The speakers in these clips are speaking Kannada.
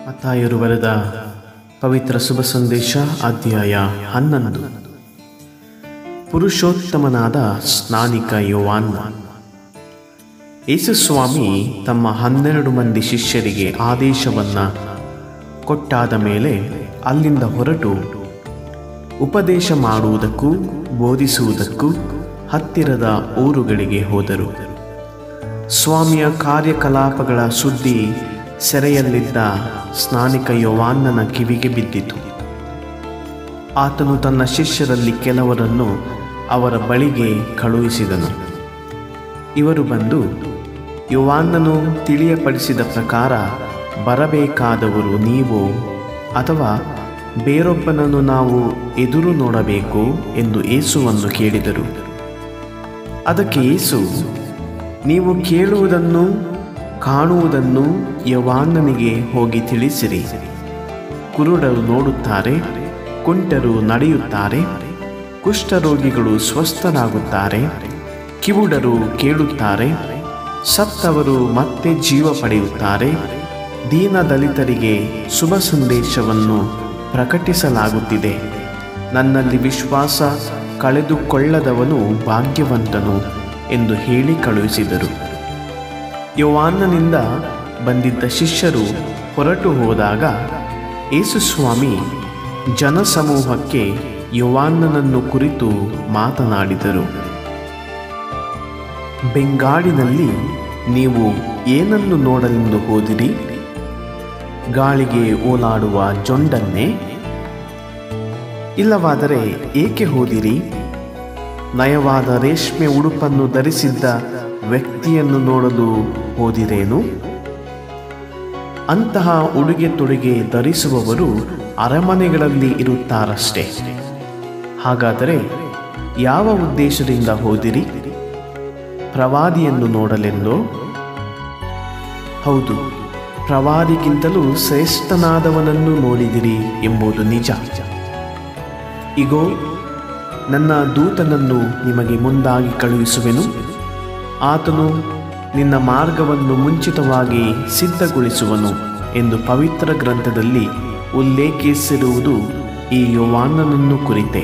ಮತ್ತಾಯರು ಬರೆದ ಪವಿತ್ರ ಶುಭ ಸಂದೇಶ ಅಧ್ಯಾಯ ಹನ್ನೊಂದು ಪುರುಷೋತ್ತಮನಾದ ಸ್ನಾನಿಕ ಯೋವಾನ್ನ ಯೇಸುಸ್ವಾಮಿ ತಮ್ಮ ಹನ್ನೆರಡು ಮಂದಿ ಶಿಷ್ಯರಿಗೆ ಆದೇಶವನ್ನ ಕೊಟ್ಟಾದ ಮೇಲೆ ಅಲ್ಲಿಂದ ಹೊರಟು ಉಪದೇಶ ಮಾಡುವುದಕ್ಕೂ ಬೋಧಿಸುವುದಕ್ಕೂ ಹತ್ತಿರದ ಊರುಗಳಿಗೆ ಹೋದರು ಸ್ವಾಮಿಯ ಕಾರ್ಯಕಲಾಪಗಳ ಸುದ್ದಿ ಸೆರೆಯಲ್ಲಿದ್ದ ಸ್ನಾನಿಕ ಯೋವಾನ್ನನ ಕಿವಿಗೆ ಬಿದ್ದಿತು ಆತನು ತನ್ನ ಶಿಷ್ಯರಲ್ಲಿ ಕೆಲವರನ್ನು ಅವರ ಬಳಿಗೆ ಕಳುಹಿಸಿದನು ಇವರು ಬಂದು ಯೋವಾನ್ನನು ತಿಳಿಯಪಡಿಸಿದ ಪ್ರಕಾರ ಬರಬೇಕಾದವರು ನೀವು ಅಥವಾ ಬೇರೊಬ್ಬನನ್ನು ನಾವು ಎದುರು ನೋಡಬೇಕು ಎಂದು ಏಸುವನ್ನು ಕೇಳಿದರು ಅದಕ್ಕೆ ಏಸು ನೀವು ಕೇಳುವುದನ್ನು ಕಾಣುವುದನ್ನು ಯವಾನ್ನನಿಗೆ ಹೋಗಿ ತಿಳಿಸಿರಿ ಕುರುಡರು ನೋಡುತ್ತಾರೆ ಕುಂಟರು ನಡೆಯುತ್ತಾರೆ ಕುಷ್ಠರೋಗಿಗಳು ಸ್ವಸ್ಥರಾಗುತ್ತಾರೆ ಕಿವುಡರು ಕೇಳುತ್ತಾರೆ ಸತ್ತವರು ಮತ್ತೆ ಜೀವ ಪಡೆಯುತ್ತಾರೆ ದೀನದಲಿತರಿಗೆ ಶುಭ ಸಂದೇಶವನ್ನು ಪ್ರಕಟಿಸಲಾಗುತ್ತಿದೆ ನನ್ನಲ್ಲಿ ವಿಶ್ವಾಸ ಕಳೆದುಕೊಳ್ಳದವನು ಭಾಗ್ಯವಂತನು ಎಂದು ಹೇಳಿ ಕಳುಹಿಸಿದರು ಯೋವಾನ್ನನಿಂದ ಬಂದಿದ್ದ ಶಿಷ್ಯರು ಹೊರಟು ಹೋದಾಗ ಯೇಸುಸ್ವಾಮಿ ಜನಸಮೂಹಕ್ಕೆ ಯೋವಾನ್ನನನ್ನು ಕುರಿತು ಮಾತನಾಡಿದರು ಬೆಂಗಾಡಿನಲ್ಲಿ ನೀವು ಏನನ್ನು ನೋಡಲೆಂದು ಹೋದಿರಿ ಗಾಳಿಗೆ ಓಲಾಡುವ ಜೊಂಡನ್ನೇ ಇಲ್ಲವಾದರೆ ಏಕೆ ಹೋದಿರಿ ನಯವಾದ ರೇಷ್ಮೆ ಉಡುಪನ್ನು ಧರಿಸಿದ್ದ ವ್ಯಕ್ತಿಯನ್ನು ನೋಡಲು ಹೋದಿರೇನು ಅಂತಹ ಉಡುಗೆ ತೊಡುಗೆ ಧರಿಸುವವರು ಅರಮನೆಗಳಲ್ಲಿ ಇರುತ್ತಾರಷ್ಟೇ ಹಾಗಾದರೆ ಯಾವ ಉದ್ದೇಶದಿಂದ ಹೋದಿರಿ ಪ್ರವಾದಿಯನ್ನು ನೋಡಲೆಂದೋ ಹೌದು ಪ್ರವಾದಿಗಿಂತಲೂ ಶ್ರೇಷ್ಠನಾದವನನ್ನು ನೋಡಿದಿರಿ ಎಂಬುದು ನಿಜ ಇಗೋ ನನ್ನ ದೂತನನ್ನು ನಿಮಗೆ ಮುಂದಾಗಿ ಕಳುಹಿಸುವೆನು ಆತನು ನಿನ್ನ ಮಾರ್ಗವನ್ನು ಮುಂಚಿತವಾಗಿ ಸಿದ್ಧಗೊಳಿಸುವನು ಎಂದು ಪವಿತ್ರ ಗ್ರಂಥದಲ್ಲಿ ಉಲ್ಲೇಖಿಸಿರುವುದು ಈ ಯೋವಾನ್ನನನ್ನು ಕುರಿತೆ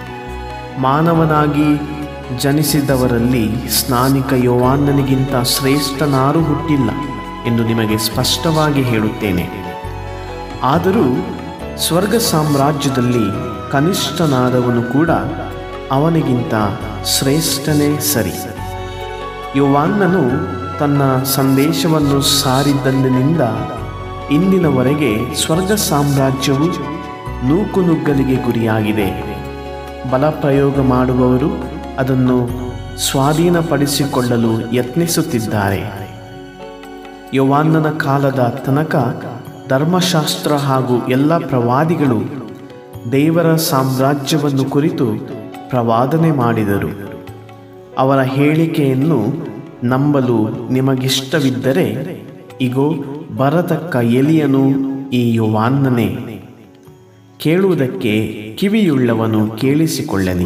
ಮಾನವನಾಗಿ ಜನಿಸಿದವರಲ್ಲಿ ಸ್ನಾನಿಕ ಯೋವಾನ್ನನಿಗಿಂತ ಶ್ರೇಷ್ಠನಾರು ಹುಟ್ಟಿಲ್ಲ ಎಂದು ನಿಮಗೆ ಸ್ಪಷ್ಟವಾಗಿ ಹೇಳುತ್ತೇನೆ ಆದರೂ ಸ್ವರ್ಗ ಸಾಮ್ರಾಜ್ಯದಲ್ಲಿ ಕನಿಷ್ಠನಾದವನು ಕೂಡ ಅವನಿಗಿಂತ ಶ್ರೇಷ್ಠನೇ ಸರಿ ಯೋವಾನ್ನನು ತನ್ನ ಸಂದೇಶವನ್ನು ಸಾರಿದಂದಿನಿಂದ ಇಂದಿನವರೆಗೆ ಸ್ವರ್ಗ ಸಾಮ್ರಾಜ್ಯವು ನೂಕುನುಗ್ಗಲಿಗೆ ಗುರಿಯಾಗಿದೆ ಬಲಪ್ರಯೋಗ ಮಾಡುವವರು ಅದನ್ನು ಸ್ವಾಧೀನಪಡಿಸಿಕೊಳ್ಳಲು ಯತ್ನಿಸುತ್ತಿದ್ದಾರೆ ಯೋವಾನ್ನನ ಕಾಲದ ತನಕ ಧರ್ಮಶಾಸ್ತ್ರ ಹಾಗೂ ಎಲ್ಲ ಪ್ರವಾದಿಗಳು ದೇವರ ಸಾಮ್ರಾಜ್ಯವನ್ನು ಕುರಿತು ಪ್ರವಾದನೆ ಮಾಡಿದರು ಅವರ ಹೇಳಿಕೆಯನ್ನು ನಂಬಲು ನಿಮಗಿಷ್ಟವಿದ್ದರೆ ಇಗೋ ಬರತಕ್ಕ ಎಲಿಯನು ಈ ಯೋವಾನ್ನನೇ ಕೇಳುವುದಕ್ಕೆ ಕಿವಿಯುಳ್ಳವನು ಕೇಳಿಸಿಕೊಳ್ಳಲಿ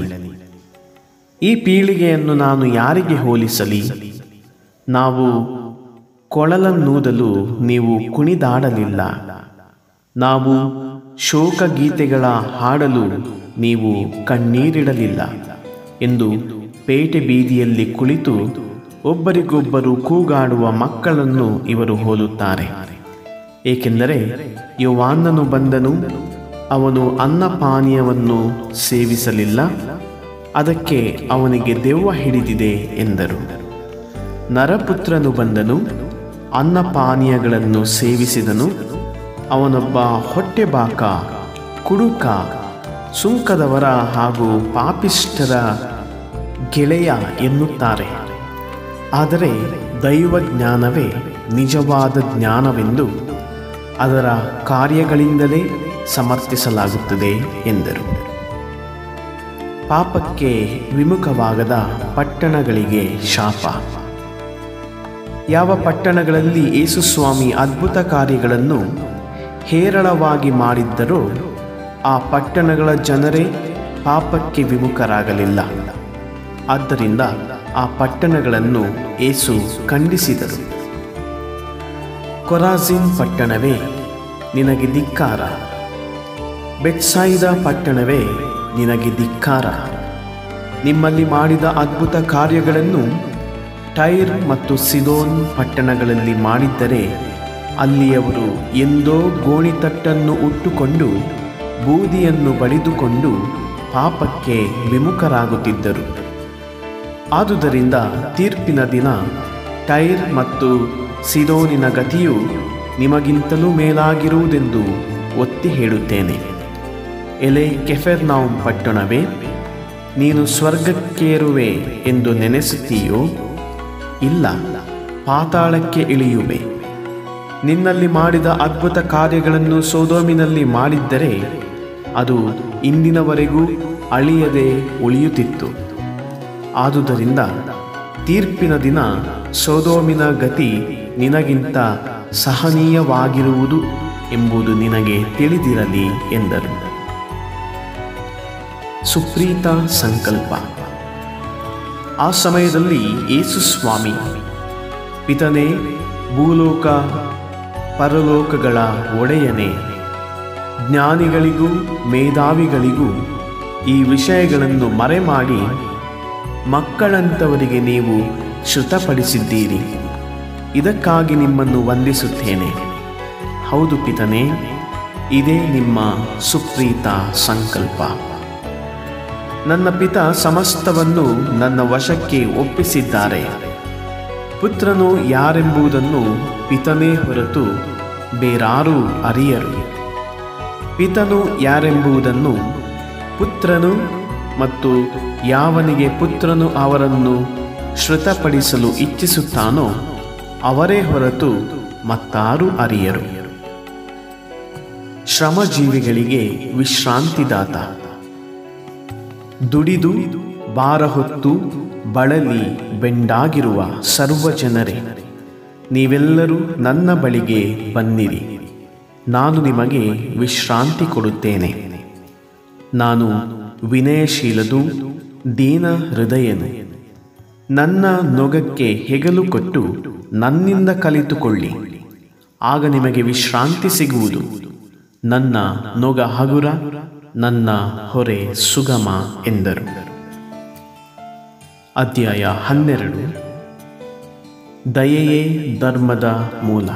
ಈ ಪೀಳಿಗೆಯನ್ನು ನಾನು ಯಾರಿಗೆ ಹೋಲಿಸಲಿ ನಾವು ಕೊಳಲನ್ನೂದಲು ನೀವು ಕುಣಿದಾಡಲಿಲ್ಲ ನಾವು ಶೋಕ ಗೀತೆಗಳ ಹಾಡಲು ನೀವು ಕಣ್ಣೀರಿಡಲಿಲ್ಲ ಎಂದು ಪೇಟೆ ಬೀದಿಯಲ್ಲಿ ಕುಳಿತು ಒಬ್ಬರಿಗೊಬ್ಬರು ಕೂಗಾಡುವ ಮಕ್ಕಳನ್ನು ಇವರು ಹೋಲುತ್ತಾರೆ ಏಕೆಂದರೆ ಯೋವಾನ್ನನು ಬಂದನು ಅವನು ಅನ್ನಪಾನೀಯವನ್ನು ಸೇವಿಸಲಿಲ್ಲ ಅದಕ್ಕೆ ಅವನಿಗೆ ದೆವ್ವ ಹಿಡಿದಿದೆ ಎಂದರು ನರಪುತ್ರನು ಬಂದನು ಅನ್ನಪಾನೀಯಗಳನ್ನು ಸೇವಿಸಿದನು ಅವನೊಬ್ಬ ಹೊಟ್ಟೆಬಾಕ ಕುಡುಕ ಸುಂಕದವರ ಹಾಗೂ ಪಾಪಿಷ್ಠರ ಗೆಳೆಯ ಎನ್ನುತ್ತಾರೆ ಆದರೆ ದೈವ ಜ್ಞಾನವೇ ನಿಜವಾದ ಜ್ಞಾನವೆಂದು ಅದರ ಕಾರ್ಯಗಳಿಂದಲೇ ಸಮರ್ಥಿಸಲಾಗುತ್ತದೆ ಎಂದರು ಪಾಪಕ್ಕೆ ವಿಮುಖವಾಗದ ಪಟ್ಟಣಗಳಿಗೆ ಶಾಪ ಯಾವ ಪಟ್ಟಣಗಳಲ್ಲಿ ಯೇಸುಸ್ವಾಮಿ ಅದ್ಭುತ ಕಾರ್ಯಗಳನ್ನು ಹೇರಳವಾಗಿ ಮಾಡಿದ್ದರೋ ಆ ಪಟ್ಟಣಗಳ ಜನರೇ ಪಾಪಕ್ಕೆ ವಿಮುಖರಾಗಲಿಲ್ಲ ಆದ್ದರಿಂದ ಆ ಪಟ್ಟಣಗಳನ್ನು ಏಸು ಖಂಡಿಸಿದರು ಕೊರಾಜಿನ್ ಪಟ್ಟಣವೇ ನಿನಗೆ ಧಿಕ್ಕಾರ ಬೆಟ್ಸಾಯಿದ ಪಟ್ಟಣವೇ ನಿನಗೆ ಧಿಕ್ಕಾರ ನಿಮ್ಮಲ್ಲಿ ಮಾಡಿದ ಅದ್ಭುತ ಕಾರ್ಯಗಳನ್ನು ಟೈರ್ ಮತ್ತು ಸಿದೋನ್ ಪಟ್ಟಣಗಳಲ್ಲಿ ಮಾಡಿದ್ದರೆ ಅಲ್ಲಿಯವರು ಎಂದೋ ಗೋಣಿತಟ್ಟನ್ನು ಉಟ್ಟುಕೊಂಡು ಬೂದಿಯನ್ನು ಬಡಿದುಕೊಂಡು ಪಾಪಕ್ಕೆ ವಿಮುಖರಾಗುತ್ತಿದ್ದರು ಆದುದರಿಂದ ತೀರ್ಪಿನ ದಿನ ಟೈರ್ ಮತ್ತು ಸಿದೋನಿನ ಗತಿಯು ನಿಮಗಿಂತಲೂ ಮೇಲಾಗಿರುವುದೆಂದು ಒತ್ತಿ ಹೇಳುತ್ತೇನೆ ಎಲೆ ಕೆಫೆರ್ನಾum ಪಟ್ಟಣವೇ ನೀನು ಸ್ವರ್ಗಕ್ಕೇರುವೆ ಎಂದು ನೆನೆಸುತ್ತೀಯೋ ಇಲ್ಲ ಪಾತಾಳಕ್ಕೆ ಇಳಿಯುವೆ ನಿನ್ನಲ್ಲಿ ಮಾಡಿದ ಅದ್ಭುತ ಕಾರ್ಯಗಳನ್ನು ಸೋದೋಮಿನಲ್ಲಿ ಮಾಡಿದ್ದರೆ ಅದು ಇಂದಿನವರೆಗೂ ಅಳಿಯದೆ ಉಳಿಯುತ್ತಿತ್ತು ಆದುದರಿಂದ ತೀರ್ಪಿನ ದಿನ ಸೋದೋಮಿನ ಗತಿ ನಿನಗಿಂತ ಸಹನೀಯವಾಗಿರುವುದು ಎಂಬುದು ನಿನಗೆ ತಿಳಿದಿರಲಿ ಎಂದರು ಸುಪ್ರೀತ ಸಂಕಲ್ಪ ಆ ಸಮಯದಲ್ಲಿ ಯೇಸು ಸ್ವಾಮಿ ಪಿತನೇ ಭೂಲೋಕ ಪರಲೋಕಗಳ ಒಡೆಯನೇ ಜ್ಞಾನಿಗಳಿಗೂ ಮೇಧಾವಿಗಳಿಗೂ ಈ ವಿಷಯಗಳನ್ನು ಮರೆಮಾಡಿ ಮಕ್ಕಳಂತವರಿಗೆ ನೀವು ಶ್ರುತಪಡಿಸಿದ್ದೀರಿ ಇದಕ್ಕಾಗಿ ನಿಮ್ಮನ್ನು ವಂದಿಸುತ್ತೇನೆ ಹೌದು ಪಿತನೇ ಇದೇ ನಿಮ್ಮ ಸುಪ್ರೀತ ಸಂಕಲ್ಪ ನನ್ನ ಪಿತ ಸಮಸ್ತವನ್ನು ನನ್ನ ವಶಕ್ಕೆ ಒಪ್ಪಿಸಿದ್ದಾರೆ ಪುತ್ರನು ಯಾರೆಂಬುದನ್ನು ಪಿತನೇ ಹೊರತು ಬೇರಾರೂ ಅರಿಯರು ಪಿತನು ಯಾರೆಂಬುದನ್ನು ಪುತ್ರನು ಮತ್ತು ಯಾವನಿಗೆ ಪುತ್ರನು ಅವರನ್ನು ಶ್ರುತಪಡಿಸಲು ಇಚ್ಛಿಸುತ್ತಾನೋ ಅವರೇ ಹೊರತು ಮತ್ತಾರೂ ಅರಿಯರು ಶ್ರಮಜೀವಿಗಳಿಗೆ ವಿಶ್ರಾಂತಿದಾತ ದುಡಿದು ಭಾರ ಹೊತ್ತು ಬಳಲಿ ಬೆಂಡಾಗಿರುವ ಸರ್ವ ಜನರೇ ನೀವೆಲ್ಲರೂ ನನ್ನ ಬಳಿಗೆ ಬನ್ನಿರಿ ನಾನು ನಿಮಗೆ ವಿಶ್ರಾಂತಿ ಕೊಡುತ್ತೇನೆ ನಾನು ವಿನಯಶೀಲದು ದೀನ ಹೃದಯನು ನನ್ನ ನೊಗಕ್ಕೆ ಹೆಗಲು ಕೊಟ್ಟು ನನ್ನಿಂದ ಕಲಿತುಕೊಳ್ಳಿ ಆಗ ನಿಮಗೆ ವಿಶ್ರಾಂತಿ ಸಿಗುವುದು ನನ್ನ ನೊಗ ಹಗುರ ನನ್ನ ಹೊರೆ ಸುಗಮ ಎಂದರು ಅಧ್ಯಾಯ ಹನ್ನೆರಡು ದಯೆಯೇ ಧರ್ಮದ ಮೂಲ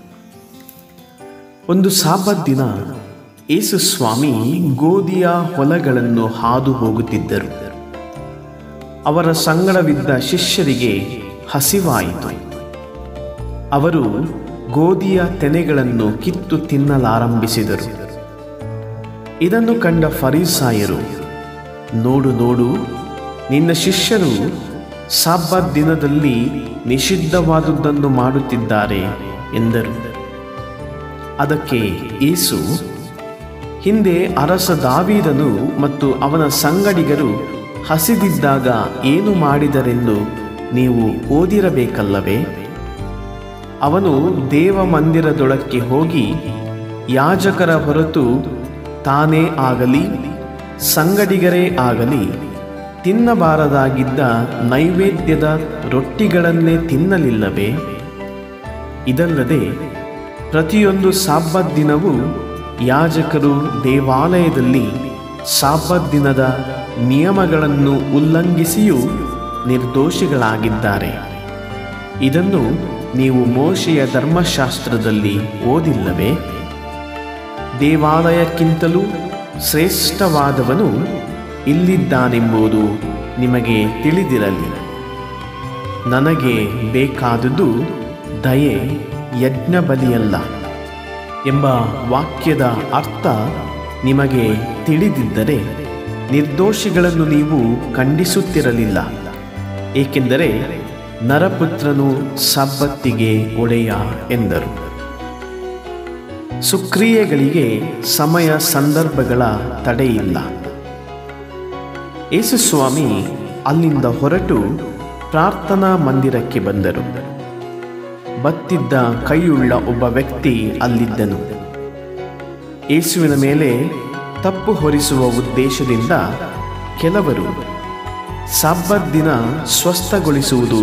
ಒಂದು ಸಾಬತ್ ದಿನ ಯೇಸು ಸ್ವಾಮಿ ಗೋಧಿಯ ಹೊಲಗಳನ್ನು ಹಾದು ಹೋಗುತ್ತಿದ್ದರು ಅವರ ಸಂಗಡವಿದ್ದ ಶಿಷ್ಯರಿಗೆ ಹಸಿವಾಯಿತು ಅವರು ಗೋಧಿಯ ತೆನೆಗಳನ್ನು ಕಿತ್ತು ತಿನ್ನಲಾರಂಭಿಸಿದರು ಇದನ್ನು ಕಂಡ ಫರೀಸಾಯರು ನೋಡು ನೋಡು ನಿನ್ನ ಶಿಷ್ಯರು ಸಾಬ್ಬತ್ ದಿನದಲ್ಲಿ ನಿಷಿದ್ಧವಾದುದನ್ನು ಮಾಡುತ್ತಿದ್ದಾರೆ ಎಂದರು ಅದಕ್ಕೆ ಯೇಸು ಹಿಂದೆ ಅರಸ ದಾವೀದನು ಮತ್ತು ಅವನ ಸಂಗಡಿಗರು ಹಸಿದಿದ್ದಾಗ ಏನು ಮಾಡಿದರೆಂದು ನೀವು ಓದಿರಬೇಕಲ್ಲವೇ ಅವನು ದೇವ ಮಂದಿರದೊಳಕ್ಕೆ ಹೋಗಿ ಯಾಜಕರ ಹೊರತು ತಾನೇ ಆಗಲಿ ಸಂಗಡಿಗರೇ ಆಗಲಿ ತಿನ್ನಬಾರದಾಗಿದ್ದ ನೈವೇದ್ಯದ ರೊಟ್ಟಿಗಳನ್ನೇ ತಿನ್ನಲಿಲ್ಲವೇ ಇದಲ್ಲದೆ ಪ್ರತಿಯೊಂದು ಸಾಬ್ಬತ್ ದಿನವೂ ಯಾಜಕರು ದೇವಾಲಯದಲ್ಲಿ ಸಾಬ್ಬತ್ ದಿನದ ನಿಯಮಗಳನ್ನು ಉಲ್ಲಂಘಿಸಿಯೂ ನಿರ್ದೋಷಿಗಳಾಗಿದ್ದಾರೆ ಇದನ್ನು ನೀವು ಮೋಶೆಯ ಧರ್ಮಶಾಸ್ತ್ರದಲ್ಲಿ ಓದಿಲ್ಲವೇ ದೇವಾಲಯಕ್ಕಿಂತಲೂ ಶ್ರೇಷ್ಠವಾದವನು ಇಲ್ಲಿದ್ದಾನೆಂಬುದು ನಿಮಗೆ ತಿಳಿದಿರಲಿ ನನಗೆ ಬೇಕಾದುದು ದಯೆ ಯಜ್ಞ ಬಲಿಯಲ್ಲ ಎಂಬ ವಾಕ್ಯದ ಅರ್ಥ ನಿಮಗೆ ತಿಳಿದಿದ್ದರೆ ನಿರ್ದೋಷಿಗಳನ್ನು ನೀವು ಖಂಡಿಸುತ್ತಿರಲಿಲ್ಲ ಏಕೆಂದರೆ ನರಪುತ್ರನು ಸಬ್ಬತ್ತಿಗೆ ಒಡೆಯ ಎಂದರು ಸುಕ್ರಿಯೆಗಳಿಗೆ ಸಮಯ ಸಂದರ್ಭಗಳ ತಡೆಯಿಲ್ಲ ಯೇಸುಸ್ವಾಮಿ ಅಲ್ಲಿಂದ ಹೊರಟು ಪ್ರಾರ್ಥನಾ ಮಂದಿರಕ್ಕೆ ಬಂದರು ಬತ್ತಿದ್ದ ಕೈಯುಳ್ಳ ಒಬ್ಬ ವ್ಯಕ್ತಿ ಅಲ್ಲಿದ್ದನು ಯೇಸುವಿನ ಮೇಲೆ ತಪ್ಪು ಹೊರಿಸುವ ಉದ್ದೇಶದಿಂದ ಕೆಲವರು ಸಬ್ಬತ್ ದಿನ ಸ್ವಸ್ಥಗೊಳಿಸುವುದು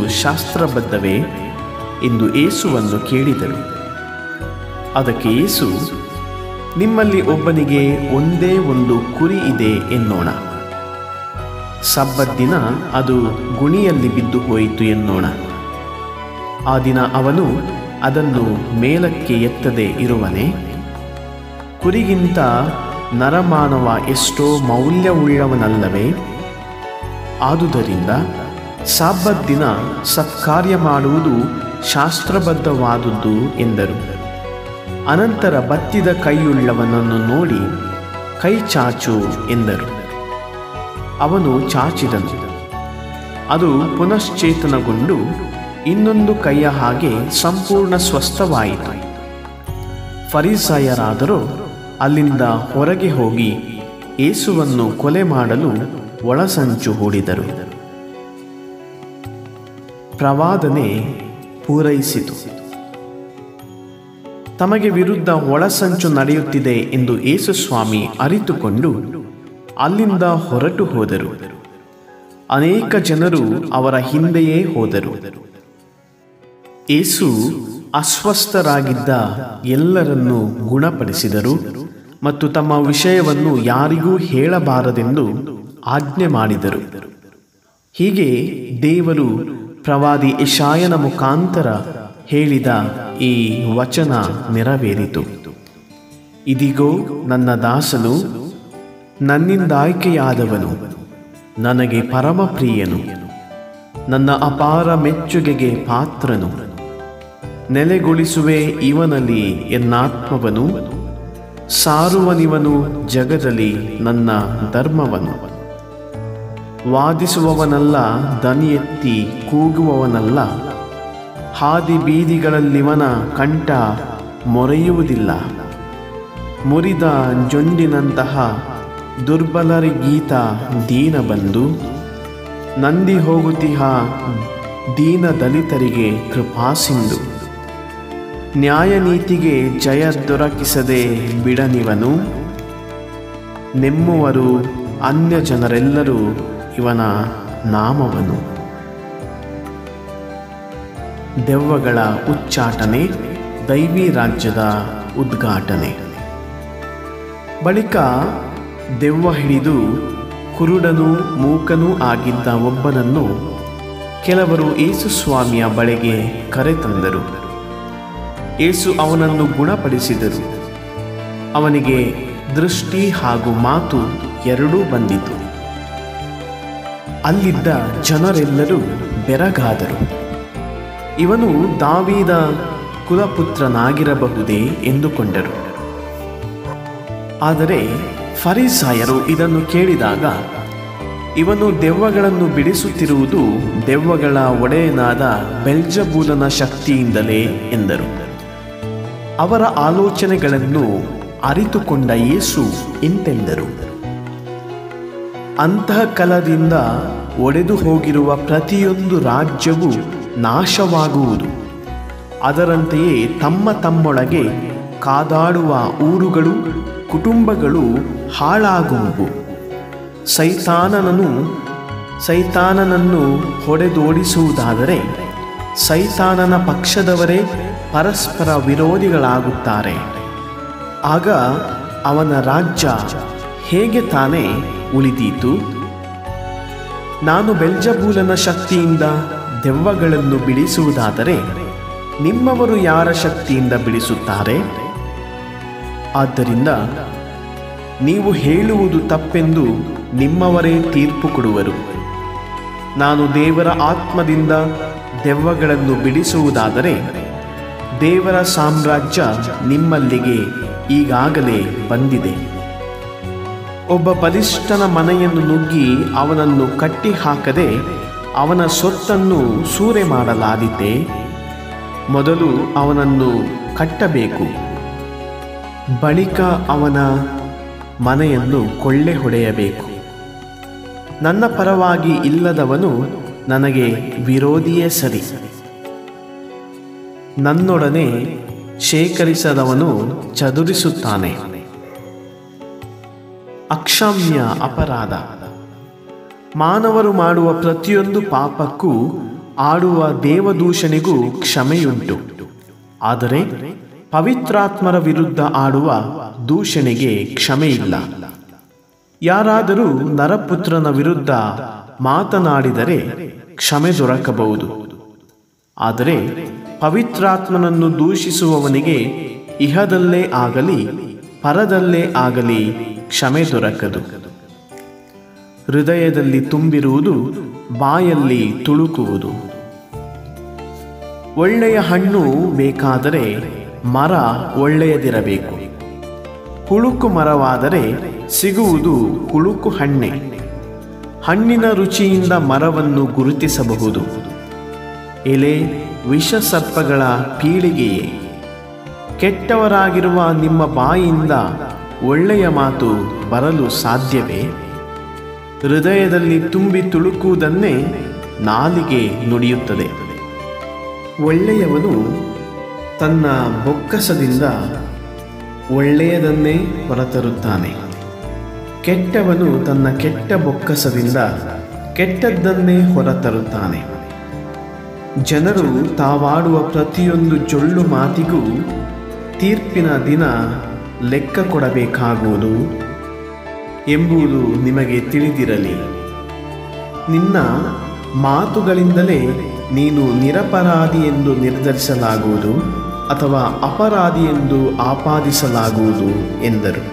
ಶಾಸ್ತ್ರಬದ್ಧವೇ ಎಂದು ಏಸುವನ್ನು ಕೇಳಿದರು ಅದಕ್ಕೆ ಯೇಸು ನಿಮ್ಮಲ್ಲಿ ಒಬ್ಬನಿಗೆ ಒಂದೇ ಒಂದು ಕುರಿ ಇದೆ ಎನ್ನೋಣ ಸಬ್ಬತ್ ದಿನ ಅದು ಗುಣಿಯಲ್ಲಿ ಬಿದ್ದು ಹೋಯಿತು ಎನ್ನೋಣ ಆ ದಿನ ಅವನು ಅದನ್ನು ಮೇಲಕ್ಕೆ ಎತ್ತದೆ ಇರುವನೇ ಕುರಿಗಿಂತ ನರಮಾನವ ಎಷ್ಟೋ ಮೌಲ್ಯವುಳ್ಳವನಲ್ಲವೇ ಆದುದರಿಂದ ಸಾಬ್ಬತ್ ದಿನ ಸತ್ಕಾರ್ಯ ಮಾಡುವುದು ಶಾಸ್ತ್ರಬದ್ಧವಾದುದು ಎಂದರು ಅನಂತರ ಬತ್ತಿದ ಕೈಯುಳ್ಳವನನ್ನು ನೋಡಿ ಕೈ ಚಾಚು ಎಂದರು ಅವನು ಚಾಚಿದನು ಅದು ಪುನಶ್ಚೇತನಗೊಂಡು ಇನ್ನೊಂದು ಕೈಯ ಹಾಗೆ ಸಂಪೂರ್ಣ ಸ್ವಸ್ಥವಾಯಿತು ಫರಿಸಾಯರಾದರೂ ಅಲ್ಲಿಂದ ಹೊರಗೆ ಹೋಗಿ ಏಸುವನ್ನು ಕೊಲೆ ಮಾಡಲು ಒಳಸಂಚು ಹೂಡಿದರು ಪ್ರವಾದನೆ ಪೂರೈಸಿತು ತಮಗೆ ವಿರುದ್ಧ ಒಳಸಂಚು ನಡೆಯುತ್ತಿದೆ ಎಂದು ಏಸುಸ್ವಾಮಿ ಅರಿತುಕೊಂಡು ಅಲ್ಲಿಂದ ಹೊರಟು ಹೋದರು ಅನೇಕ ಜನರು ಅವರ ಹಿಂದೆಯೇ ಹೋದರು ಏಸು ಅಸ್ವಸ್ಥರಾಗಿದ್ದ ಎಲ್ಲರನ್ನೂ ಗುಣಪಡಿಸಿದರು ಮತ್ತು ತಮ್ಮ ವಿಷಯವನ್ನು ಯಾರಿಗೂ ಹೇಳಬಾರದೆಂದು ಆಜ್ಞೆ ಮಾಡಿದರು ಹೀಗೆ ದೇವರು ಪ್ರವಾದಿ ಇಶಾಯನ ಮುಖಾಂತರ ಹೇಳಿದ ಈ ವಚನ ನೆರವೇರಿತು ಇದಿಗೋ ನನ್ನ ದಾಸನು ನನ್ನಿಂದಾಯ್ಕೆಯಾದವನು ನನಗೆ ಪರಮ ಪ್ರಿಯನು ನನ್ನ ಅಪಾರ ಮೆಚ್ಚುಗೆಗೆ ಪಾತ್ರನು ನೆಲೆಗೊಳಿಸುವೆ ಇವನಲ್ಲಿ ಎನ್ನಾತ್ಮವನು ಸಾರುವನಿವನು ಜಗದಲ್ಲಿ ನನ್ನ ಧರ್ಮವನು ವಾದಿಸುವವನಲ್ಲ ದನಿ ಎತ್ತಿ ಕೂಗುವವನಲ್ಲ ಹಾದಿ ಬೀದಿಗಳಲ್ಲಿವನ ಕಂಠ ಮೊರೆಯುವುದಿಲ್ಲ ಮುರಿದ ಜೊಂಡಿನಂತಹ ದುರ್ಬಲರಿಗೀತ ದೀನ ಬಂದು ನಂದಿ ಹೋಗುತ್ತಿಹ ದೀನ ದಲಿತರಿಗೆ ಕೃಪಾಸಿಂಧು ನ್ಯಾಯನೀತಿಗೆ ಜಯ ದೊರಕಿಸದೆ ಬಿಡನಿವನು ನೆಮ್ಮುವರು ಅನ್ಯ ಜನರೆಲ್ಲರೂ ಇವನ ನಾಮವನು ದೆವ್ವಗಳ ಉಚ್ಚಾಟನೆ ದೈವಿ ರಾಜ್ಯದ ಉದ್ಘಾಟನೆ ಬಳಿಕ ದೆವ್ವ ಹಿಡಿದು ಕುರುಡನೂ ಮೂಕನೂ ಆಗಿದ್ದ ಒಬ್ಬನನ್ನು ಕೆಲವರು ಏಸುಸ್ವಾಮಿಯ ಬಳಿಗೆ ಕರೆತಂದರು ಏಸು ಅವನನ್ನು ಗುಣಪಡಿಸಿದರು ಅವನಿಗೆ ದೃಷ್ಟಿ ಹಾಗೂ ಮಾತು ಎರಡೂ ಬಂದಿತು ಅಲ್ಲಿದ್ದ ಜನರೆಲ್ಲರೂ ಬೆರಗಾದರು ಇವನು ದಾವೀದ ಕುಲಪುತ್ರನಾಗಿರಬಹುದೇ ಎಂದುಕೊಂಡರು ಆದರೆ ಫರಿಸಾಯರು ಇದನ್ನು ಕೇಳಿದಾಗ ಇವನು ದೆವ್ವಗಳನ್ನು ಬಿಡಿಸುತ್ತಿರುವುದು ದೆವ್ವಗಳ ಒಡೆಯನಾದ ಬೆಲ್ಜಬೂಲನ ಶಕ್ತಿಯಿಂದಲೇ ಎಂದರು ಅವರ ಆಲೋಚನೆಗಳನ್ನು ಅರಿತುಕೊಂಡ ಯೇಸು ಇಂತೆಂದರು ಅಂತಃಕಲದಿಂದ ಒಡೆದು ಹೋಗಿರುವ ಪ್ರತಿಯೊಂದು ರಾಜ್ಯವು ನಾಶವಾಗುವುದು ಅದರಂತೆಯೇ ತಮ್ಮ ತಮ್ಮೊಳಗೆ ಕಾದಾಡುವ ಊರುಗಳು ಕುಟುಂಬಗಳು ಹಾಳಾಗುವು ಸೈತಾನನನು ಸೈತಾನನನ್ನು ಹೊಡೆದೋಡಿಸುವುದಾದರೆ ಸೈತಾನನ ಪಕ್ಷದವರೇ ಪರಸ್ಪರ ವಿರೋಧಿಗಳಾಗುತ್ತಾರೆ ಆಗ ಅವನ ರಾಜ್ಯ ಹೇಗೆ ತಾನೇ ಉಳಿದೀತು ನಾನು ಬೆಲ್ಜಬೂಲನ ಶಕ್ತಿಯಿಂದ ದೆವ್ವಗಳನ್ನು ಬಿಡಿಸುವುದಾದರೆ ನಿಮ್ಮವರು ಯಾರ ಶಕ್ತಿಯಿಂದ ಬಿಡಿಸುತ್ತಾರೆ ಆದ್ದರಿಂದ ನೀವು ಹೇಳುವುದು ತಪ್ಪೆಂದು ನಿಮ್ಮವರೇ ತೀರ್ಪು ಕೊಡುವರು ನಾನು ದೇವರ ಆತ್ಮದಿಂದ ದೆವ್ವಗಳನ್ನು ಬಿಡಿಸುವುದಾದರೆ ದೇವರ ಸಾಮ್ರಾಜ್ಯ ನಿಮ್ಮಲ್ಲಿಗೆ ಈಗಾಗಲೇ ಬಂದಿದೆ ಒಬ್ಬ ಬಲಿಷ್ಠನ ಮನೆಯನ್ನು ನುಗ್ಗಿ ಅವನನ್ನು ಕಟ್ಟಿ ಹಾಕದೆ ಅವನ ಸೊತ್ತನ್ನು ಸೂರೆ ಮಾಡಲಾದೀತೆ ಮೊದಲು ಅವನನ್ನು ಕಟ್ಟಬೇಕು ಬಳಿಕ ಅವನ ಮನೆಯನ್ನು ಕೊಳ್ಳೆ ಹೊಡೆಯಬೇಕು ನನ್ನ ಪರವಾಗಿ ಇಲ್ಲದವನು ನನಗೆ ವಿರೋಧಿಯೇ ಸರಿ ನನ್ನೊಡನೆ ಶೇಖರಿಸದವನು ಚದುರಿಸುತ್ತಾನೆ ಅಕ್ಷಮ್ಯ ಅಪರಾಧ ಮಾನವರು ಮಾಡುವ ಪ್ರತಿಯೊಂದು ಪಾಪಕ್ಕೂ ಆಡುವ ದೇವದೂಷಣೆಗೂ ಕ್ಷಮೆಯುಂಟು ಆದರೆ ಪವಿತ್ರಾತ್ಮರ ವಿರುದ್ಧ ಆಡುವ ದೂಷಣೆಗೆ ಕ್ಷಮೆ ಇಲ್ಲ ಯಾರಾದರೂ ನರಪುತ್ರನ ವಿರುದ್ಧ ಮಾತನಾಡಿದರೆ ಕ್ಷಮೆ ದೊರಕಬಹುದು ಆದರೆ ಪವಿತ್ರಾತ್ಮನನ್ನು ದೂಷಿಸುವವನಿಗೆ ಇಹದಲ್ಲೇ ಆಗಲಿ ಪರದಲ್ಲೇ ಆಗಲಿ ಕ್ಷಮೆ ದೊರಕದು ಹೃದಯದಲ್ಲಿ ತುಂಬಿರುವುದು ಬಾಯಲ್ಲಿ ತುಳುಕುವುದು ಒಳ್ಳೆಯ ಹಣ್ಣು ಬೇಕಾದರೆ ಮರ ಒಳ್ಳೆಯದಿರಬೇಕು ಹುಳುಕು ಮರವಾದರೆ ಸಿಗುವುದು ಹುಳುಕು ಹಣ್ಣೆ ಹಣ್ಣಿನ ರುಚಿಯಿಂದ ಮರವನ್ನು ಗುರುತಿಸಬಹುದು ಎಲೆ ವಿಷಸರ್ಪಗಳ ಪೀಳಿಗೆಯೇ ಕೆಟ್ಟವರಾಗಿರುವ ನಿಮ್ಮ ಬಾಯಿಯಿಂದ ಒಳ್ಳೆಯ ಮಾತು ಬರಲು ಸಾಧ್ಯವೇ ಹೃದಯದಲ್ಲಿ ತುಂಬಿ ತುಳುಕುವುದನ್ನೇ ನಾಲಿಗೆ ನುಡಿಯುತ್ತದೆ ಒಳ್ಳೆಯವನು ತನ್ನ ಬೊಕ್ಕಸದಿಂದ ಒಳ್ಳೆಯದನ್ನೇ ಹೊರತರುತ್ತಾನೆ ಕೆಟ್ಟವನು ತನ್ನ ಕೆಟ್ಟ ಬೊಕ್ಕಸದಿಂದ ಕೆಟ್ಟದ್ದನ್ನೇ ಹೊರತರುತ್ತಾನೆ ಜನರು ತಾವಾಡುವ ಪ್ರತಿಯೊಂದು ಜೊಳ್ಳು ಮಾತಿಗೂ ತೀರ್ಪಿನ ದಿನ ಲೆಕ್ಕ ಕೊಡಬೇಕಾಗುವುದು ಎಂಬುದು ನಿಮಗೆ ತಿಳಿದಿರಲಿ ನಿನ್ನ ಮಾತುಗಳಿಂದಲೇ ನೀನು ನಿರಪರಾಧಿ ಎಂದು ನಿರ್ಧರಿಸಲಾಗುವುದು ಅಥವಾ ಅಪರಾಧಿ ಎಂದು ಆಪಾದಿಸಲಾಗುವುದು ಎಂದರು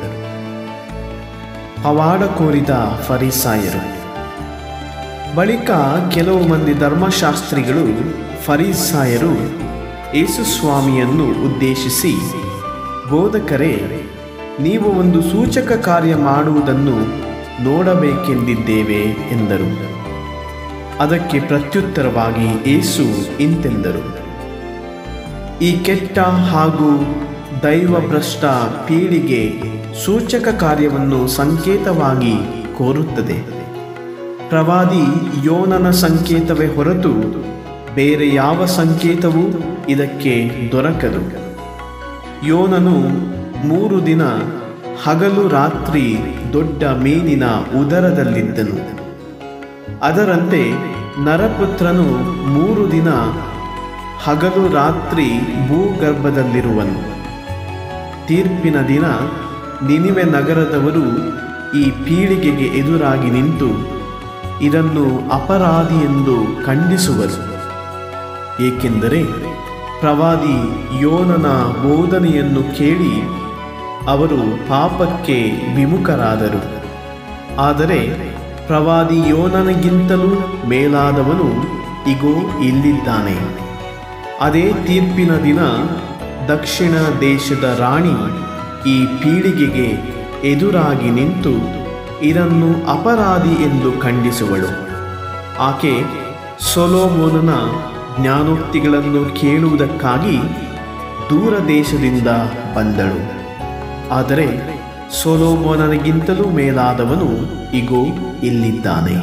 ಪವಾಡ ಕೋರಿದ ಫರಿಸಾಯರು ಬಳಿಕ ಕೆಲವು ಮಂದಿ ಧರ್ಮಶಾಸ್ತ್ರಿಗಳು ಫರಿಸಾಯರು ಯೇಸುಸ್ವಾಮಿಯನ್ನು ಉದ್ದೇಶಿಸಿ ಬೋಧಕರೇ ನೀವು ಒಂದು ಸೂಚಕ ಕಾರ್ಯ ಮಾಡುವುದನ್ನು ನೋಡಬೇಕೆಂದಿದ್ದೇವೆ ಎಂದರು ಅದಕ್ಕೆ ಪ್ರತ್ಯುತ್ತರವಾಗಿ ಏಸು ಇಂತೆಂದರು ಈ ಕೆಟ್ಟ ಹಾಗೂ ದೈವಭ್ರಷ್ಟ ಪೀಳಿಗೆ ಸೂಚಕ ಕಾರ್ಯವನ್ನು ಸಂಕೇತವಾಗಿ ಕೋರುತ್ತದೆ ಪ್ರವಾದಿ ಯೋನನ ಸಂಕೇತವೇ ಹೊರತು ಬೇರೆ ಯಾವ ಸಂಕೇತವೂ ಇದಕ್ಕೆ ದೊರಕದು ಯೋನನು ಮೂರು ದಿನ ಹಗಲು ರಾತ್ರಿ ದೊಡ್ಡ ಮೀನಿನ ಉದರದಲ್ಲಿದ್ದನು ಅದರಂತೆ ನರಪುತ್ರನು ಮೂರು ದಿನ ಹಗಲು ರಾತ್ರಿ ಭೂಗರ್ಭದಲ್ಲಿರುವನು ತೀರ್ಪಿನ ದಿನ ನಿನಿವೆ ನಗರದವರು ಈ ಪೀಳಿಗೆಗೆ ಎದುರಾಗಿ ನಿಂತು ಇದನ್ನು ಅಪರಾಧಿ ಎಂದು ಖಂಡಿಸುವರು ಏಕೆಂದರೆ ಪ್ರವಾದಿ ಯೋನನ ಬೋಧನೆಯನ್ನು ಕೇಳಿ ಅವರು ಪಾಪಕ್ಕೆ ವಿಮುಖರಾದರು ಆದರೆ ಪ್ರವಾದಿ ಯೋನನಿಗಿಂತಲೂ ಮೇಲಾದವನು ಇಗೋ ಇಲ್ಲಿದ್ದಾನೆ ಅದೇ ತೀರ್ಪಿನ ದಿನ ದಕ್ಷಿಣ ದೇಶದ ರಾಣಿ ಈ ಪೀಳಿಗೆಗೆ ಎದುರಾಗಿ ನಿಂತು ಇದನ್ನು ಅಪರಾಧಿ ಎಂದು ಖಂಡಿಸುವಳು ಆಕೆ ಸೊಲೋಮೋನನ ಜ್ಞಾನೋಕ್ತಿಗಳನ್ನು ಕೇಳುವುದಕ್ಕಾಗಿ ದೂರ ದೇಶದಿಂದ ಬಂದಳು ಆದರೆ ಸೊಲೋಮೋನನಿಗಿಂತಲೂ ಮೇಲಾದವನು ಇಗೋ ಇಲ್ಲಿದ್ದಾನೆ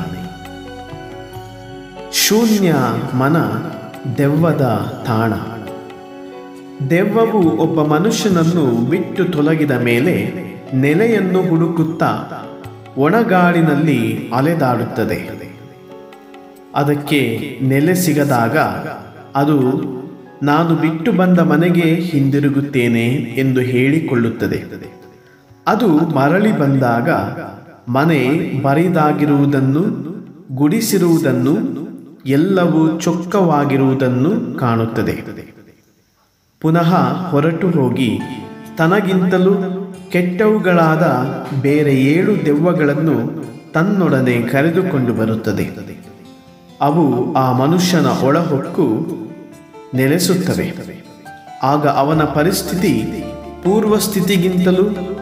ಶೂನ್ಯ ಮನ ದೆವ್ವದ ತಾಣ ದೆವ್ವವು ಒಬ್ಬ ಮನುಷ್ಯನನ್ನು ಬಿಟ್ಟು ತೊಲಗಿದ ಮೇಲೆ ನೆಲೆಯನ್ನು ಹುಡುಕುತ್ತಾ ಒಣಗಾಡಿನಲ್ಲಿ ಅಲೆದಾಡುತ್ತದೆ ಅದಕ್ಕೆ ನೆಲೆ ಸಿಗದಾಗ ಅದು ನಾನು ಬಿಟ್ಟು ಬಂದ ಮನೆಗೆ ಹಿಂದಿರುಗುತ್ತೇನೆ ಎಂದು ಹೇಳಿಕೊಳ್ಳುತ್ತದೆ ಅದು ಮರಳಿ ಬಂದಾಗ ಮನೆ ಬರಿದಾಗಿರುವುದನ್ನು ಗುಡಿಸಿರುವುದನ್ನು ಎಲ್ಲವೂ ಚೊಕ್ಕವಾಗಿರುವುದನ್ನು ಕಾಣುತ್ತದೆ ಪುನಃ ಹೊರಟು ಹೋಗಿ ತನಗಿಂತಲೂ ಕೆಟ್ಟವುಗಳಾದ ಬೇರೆ ಏಳು ದೆವ್ವಗಳನ್ನು ತನ್ನೊಡನೆ ಕರೆದುಕೊಂಡು ಬರುತ್ತದೆ ಅವು ಆ ಮನುಷ್ಯನ ಒಳಹೊಕ್ಕು ನೆಲೆಸುತ್ತವೆ ಆಗ ಅವನ ಪರಿಸ್ಥಿತಿ ಪೂರ್ವ ಸ್ಥಿತಿಗಿಂತಲೂ